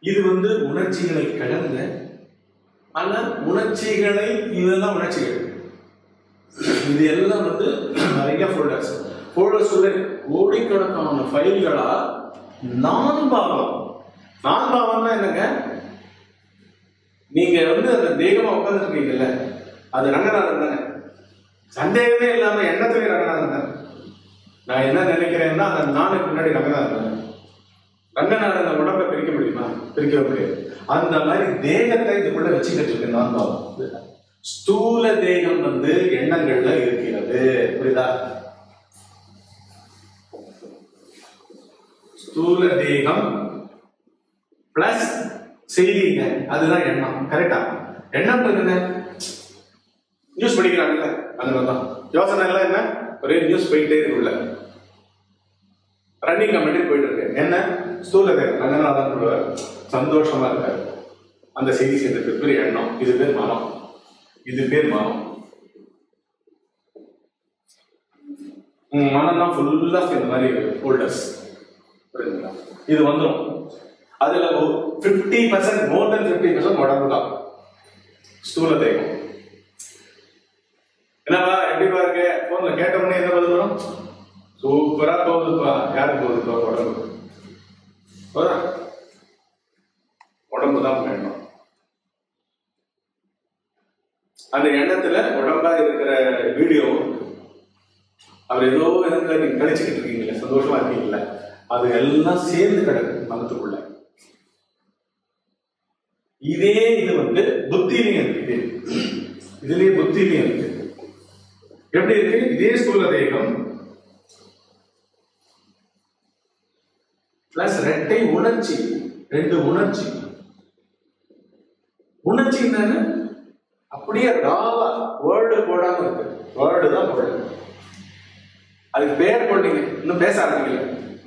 இது வந்து உணர்ச்சிகளை கடந்த ஆனா உணர்ச்சிகளை இதெல்லாம் உணர்ச்சிகள் இது எல்லாம் வந்து நிறைய ஃபோல்டர்ஸ் ஃபோல்டர்ஸ் உள்ள கோடிக்கணக்கான ஃபைல்களா நான் பாவம் நான் பாவம்னா என்னங்க நீங்க வந்து அந்த தேகமா உட்காந்துருக்கீங்கல்ல அது ரங்கநாதன் தானே சந்தேகமே இல்லாம எண்ணத்துலயும் ரங்கநாதன் தானே நான் என்ன நினைக்கிறேன்னா அந்த நானுக்கு முன்னாடி ரங்கநாதன் தானே ரங்கநாதன் உடம்பை பிரிக்க முடியுமா பிரிக்க முடியாது அந்த மாதிரி தேகத்தை இதுக்குள்ள வச்சுக்கிட்டு இருக்கு நான் பாவம் ஸ்தூல தேகம் வந்து எண்ணங்கள்ல இருக்கிறது புரியுதா ஸ்தூல தேகம் பிளஸ் செய்திங்க அதுதான் எண்ணம் கரெக்டா எண்ணம் என்ன நியூஸ் படிக்கிறாங்கல்ல அதுல தான் யோசனை எல்லாம் என்ன ஒரே நியூஸ் போயிட்டே இருக்குள்ள ரன்னிங் கமெண்ட் போயிட்டு இருக்கு என்ன ஸ்தூல தேகம் ரங்கநாதன் சொல்லுவார் சந்தோஷமா இருக்காரு அந்த செய்தி சேர்ந்ததுக்கு பேர் எண்ணம் இது பேர் மனம் இது பேர் மனம் உம் மனம் தான் ஃபுல்லா இந்த மாதிரி ஃபோல்டர்ஸ் புரியுதுங்களா இது வந்துடும் அதுல fifty percent more then fifty percent உடம்பு தான் ஸ்தூல தேகம் என்னவா எப்படி பாருங்க போன்ல கேட்ட உடனே என்ன பதில் வரும் சூப்பரா போகுதுப்பா யாருக்கு போகுதுப்பா உடம்பு போதா? உடம்பு தான் வேணும் அந்த எண்ணத்துல உடம்பா இருக்கிற வீடியோ அவர் ஏதோ விதத்துல நீங்க கழிச்சுக்கிட்டு இருக்கீங்களே சந்தோஷமா இருக்கீங்களே அது எல்லாம் சேர்ந்து கிடக்கு மனத்துக்குள்ள இதே இது வந்து புத்திலையும் இருக்கு இதுலயே புத்திலையும் இருக்கு எப்படி இருக்கு இதே ஸ்தூல தேகம் பிளஸ் ரெட்டை உணர்ச்சி ரெண்டு உணர்ச்சி உணர்ச்சி என்னன்னு அப்படியே ராவா வேர்டு போடாம இருக்கு வேர்டு தான் போடல அதுக்கு பேர் போட்டீங்க இன்னும் பேச ஆரம்பிக்கல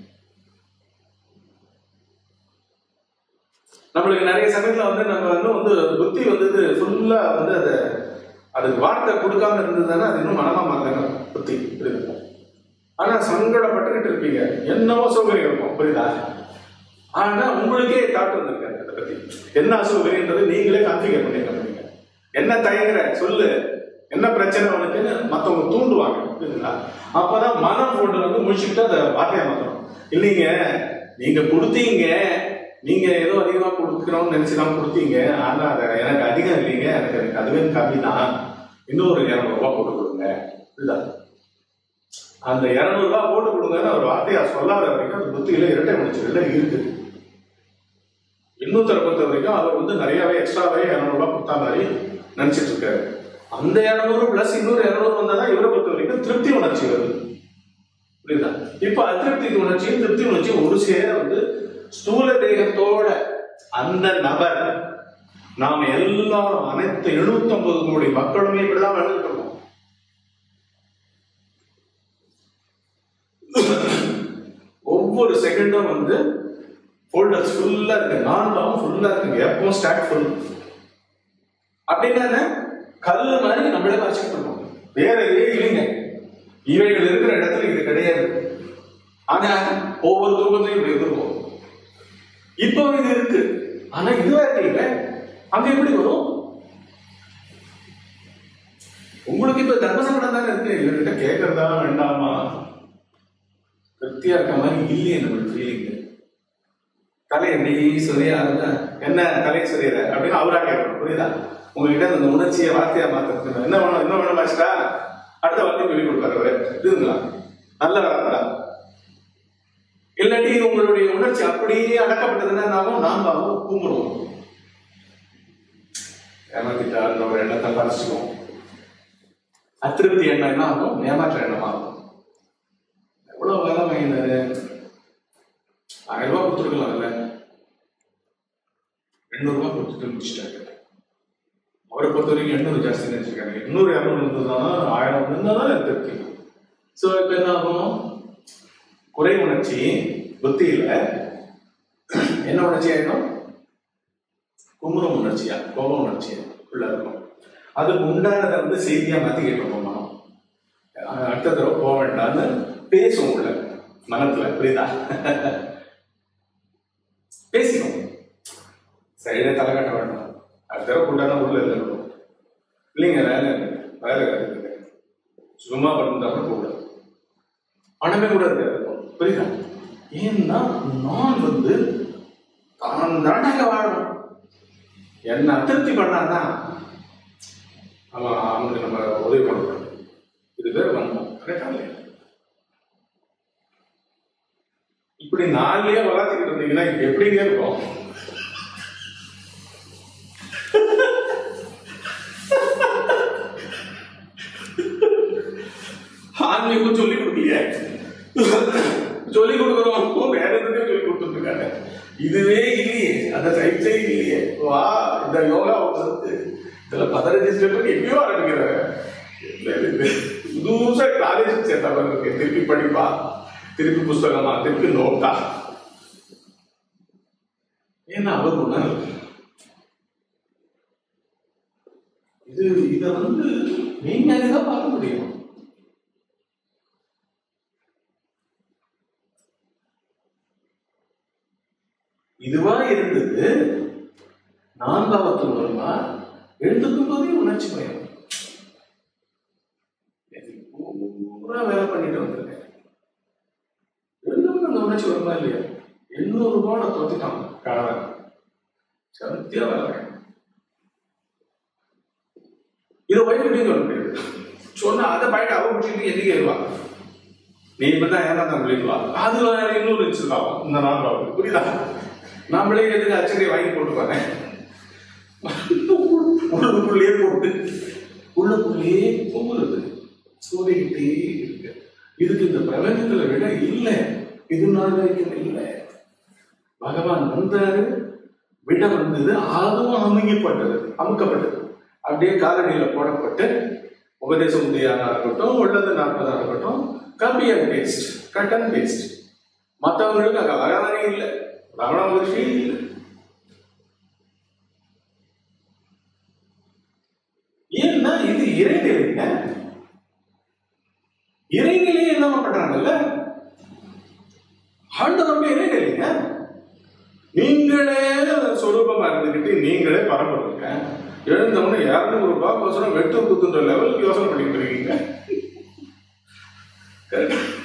நம்மளுக்கு நிறைய சமயத்துல வந்து நம்ம இன்னும் வந்து புத்தி வந்து ஃபுல்லா வந்து அதை அதுக்கு வார்த்தை கொடுக்காம இருந்ததுன்னா அது இன்னும் மனமா மாத்தாங்க புத்தி புரியுது ஆனா சங்கடப்பட்டுக்கிட்டு இருப்பீங்க என்னவோ சௌகரியம் இருக்கும் புரியுதா ஆனா உங்களுக்கே தாட் வந்திருக்காரு அதை பத்தி என்ன அசௌகரியன்றது நீங்களே கான்ஃபிகர் பண்ணிருக்க என்ன தயங்குற சொல்லு என்ன பிரச்சனை உனக்குன்னு மத்தவங்க தூண்டுவாங்க புரியுதுங்களா அப்பதான் மனம் போட்டு வந்து முடிச்சுட்டு அதை வார்த்தையை மாத்தணும் இல்லைங்க நீங்க கொடுத்தீங்க நீங்க ஏதோ அதிகமா கொடுக்கணும்னு நினைச்சுதான் கொடுத்தீங்க ஆனா அதை எனக்கு அதிகம் இல்லைங்க எனக்கு எனக்கு அதுவே கம்மி தான் இன்னொரு இருநூறு ரூபாய் போட்டு கொடுங்க புரியுதா அந்த இருநூறு ரூபாய் போட்டு கொடுங்கன்னு அவர் வார்த்தையா சொல்லாத வரைக்கும் அந்த புத்தியில இரட்டை முடிச்சுகள்ல இருக்கு இன்னொருத்தரை பொறுத்த வரைக்கும் அவர் வந்து நிறையவே எக்ஸ்ட்ராவே இருநூறு ரூபாய் கொடுத்தா மாதிரி நினைச்சிட்டு இருக்காரு அந்த இருநூறு பிளஸ் இன்னொரு இருநூறு வந்தாதான் இவரை பொறுத்த வரைக்கும் திருப்தி உணர்ச்சி வருது புரியுதா இப்ப அதிருப்தி உணர்ச்சியும் திருப்தி உணர்ச்சியும் ஒரு சேர வந்து ஸ்தூல தேகத்தோட அந்த நபர் நாம எல்லாரும் அனைத்து எழுநூத்தி ஒன்பது கோடி மக்களுமே இப்படிதான் வாழ்ந்துட்டு இருக்கோம் ஒவ்வொரு செகண்டும் வந்து ஃபோல்டர்ஸ் ஃபுல்லா இருக்கு நான்காவும் ஃபுல்லா இருக்குங்க எப்பவும் ஸ்டாக் ஃபுல் அப்படின்னா என்ன? கல்லு மாதிரி நம்மளே வச்சுக்கிட்டு இருக்கோம் வேற எதுவே இல்லைங்க இவைகள் இருக்கிற இடத்துல இது கிடையாது ஆனா ஒவ்வொரு தூக்கத்தையும் இப்படி இருக்கும் இப்போ இது இருக்கு ஆனா இதுவா இருக்கீங்க அங்க எப்படி வரும் உங்களுக்கு இப்ப தர்மசங்கடம் தானே இருக்கு இவர்கிட்ட கேட்கறதா வேண்டாமா திருப்தியா இருக்க மாதிரி இல்லையே நம்மளுக்கு ஃபீலிங் தலை எப்படி சொரியா இருந்தா என்ன தலை சொரியற அப்படின்னு அவரா கேட்கணும் புரியுதா உங்ககிட்ட அந்த உணர்ச்சியை வார்த்தையா மாத்துறது என்ன வேணும் என்ன வேணும் மாஸ்டா அடுத்த வார்த்தை சொல்லி கொடுப்பாரு அவரு இதுங்களா நல்ல வரங்களா இல்லாட்டி உங்களுடைய உணர்ச்சி அப்படியே அடக்கப்பட்டதுன்னா நாமும் நாம கூமுறோம் ஏமாத்திட்டா நம்ம எண்ணத்தை பறிச்சுக்குவோம் அதிருப்தி எண்ணம் என்ன ஆகும் ஏமாற்ற எண்ணம் ஆகும் எவ்வளவு வேலை வாங்கினாரு ஆயிரம் ரூபாய் கொடுத்துருக்கலாம்ல எண்ணூறு ரூபாய் கொடுத்துட்டு முடிச்சிட்டாரு அவரை பொறுத்த வரைக்கும் எண்ணூறு ஜாஸ்தி நினைச்சிருக்காங்க எண்ணூறு இரநூறு இருந்ததுனா ஆயிரம் இருந்தாதான் திருப்தி ஸோ இப்போ என்ன ஆகும் குறை உணர்ச்சி புத்தியில என்ன உணர்ச்சி ஆயிடும் குமுறம் உணர்ச்சியா கோப உணர்ச்சியா உள்ள இருக்கும் அதுக்கு உண்டானதை வந்து செய்தியா மாத்தி கேட்கணும் மனம் அஹ் அடுத்த தடவை போக வேண்டாம்னு பேசும் உள்ள மனத்துல புரியுதா பேசிடும் சைடே தலை காட்ட வேண்டாம் அடுத்த தடவை கூட்டானா உள்ள இருக்கணும் இல்லைங்க வேலை இல்லை. வேலை இருக்குது சும்மா பண்ணிருந்தா கூட கூடாது பணமே கூட இருக்காது புரியுதா ஏன்னா நான் வந்து தான் தாண்டாங்க வாழணும் என்ன அதிருப்தி பண்ணான்னா அவன் அவனுக்கு நம்ம உதவி பண்ணணும் இது பேர் வந்தோம் கரெக்டா இல்லையா? இப்படி நாளையே வளர்த்துக்கிட்டு இருந்தீங்கன்னா இது எப்படிங்க இருக்கும் ஆன்மீகம் சொல்லி கொடுக்கலையே சொல்லி கொடுக்குறோம் வேற எதுக்கும் சொல்லி கொடுத்துருக்காங்க இதுவே இல்லையே அந்த சைட்ஸே இல்லையே வா இந்த யோகா வந்து இதுல பதினஞ்சு ஸ்டெப் எப்பயோ ஆரம்பிக்கிறாங்க இல்ல, இது புதுசா காலேஜ் சேர்த்த மாதிரி இருக்கு திருப்பி படிப்பா திருப்பி புஸ்தகமா திருப்பி நோட்டா ஏன்னா அவர் உணர்வு இது இத வந்து நீங்க தான் பார்க்க முடியும் இதுவா இருந்தது நான்காவத்தில் வருமா எழுத்துக்கும் போதே உணர்ச்சி பயம் பூரா வேலை பண்ணிட்டு வந்திருக்கேன் எழுதும் அந்த உணர்ச்சி வருமா இல்லையா எண்ணூறு ரூபாய் நான் தோத்துட்டான் கணவன் சத்தியா வேலை இதை வழி எப்படின்னு சொல்ல முடியாது சொன்னா அதை பயட்டு அவ முடிச்சுட்டு எதுக்கு ஏறுவா நீ இப்பதான் ஏமாந்தான் விளைவா அது வேற இன்னொரு வச்சிருக்காவும் இந்த நான்காவது புரியுதா நம்மளே எதுக்கு அச்சடியை வாங்கி போட்டுப்பாங்க உள்ளுக்குள்ளேயே போட்டு உள்ளுக்குள்ளேயே பொங்குறது சூடிக்கிட்டே இருக்கு இதுக்கு இந்த பிரபஞ்சத்துல விட இல்லை இது நாள் வரைக்கும் இல்லை பகவான் வந்தாரு விட வந்தது அதுவும் அமுங்கப்பட்டது அமுக்கப்பட்டது அப்படியே காலடியில போடப்பட்டு உபதேச முதியானா இருக்கட்டும் உள்ளது நாற்பதா இருக்கட்டும் copy and paste cut and paste மற்றவங்களுக்கு அங்க வரவரே இல்லை ரமண மகர்ஷி இல்லை ஏன்னா இது இறைநிலைங்க இறைநிலையை என்ன பண்றாங்கல்ல ஆண்டவருடைய இறைநிலைங்க நீங்களே சொரூபமா இருந்துக்கிட்டு நீங்களே பரம்பரைங்க எழுந்தவொடனே இரநூறு ரூபாய் கோசரம் வெட்டு குத்துன்ற லெவலுக்கு யோசனை பண்ணிட்டு இருக்கீங்க Correct ஆ?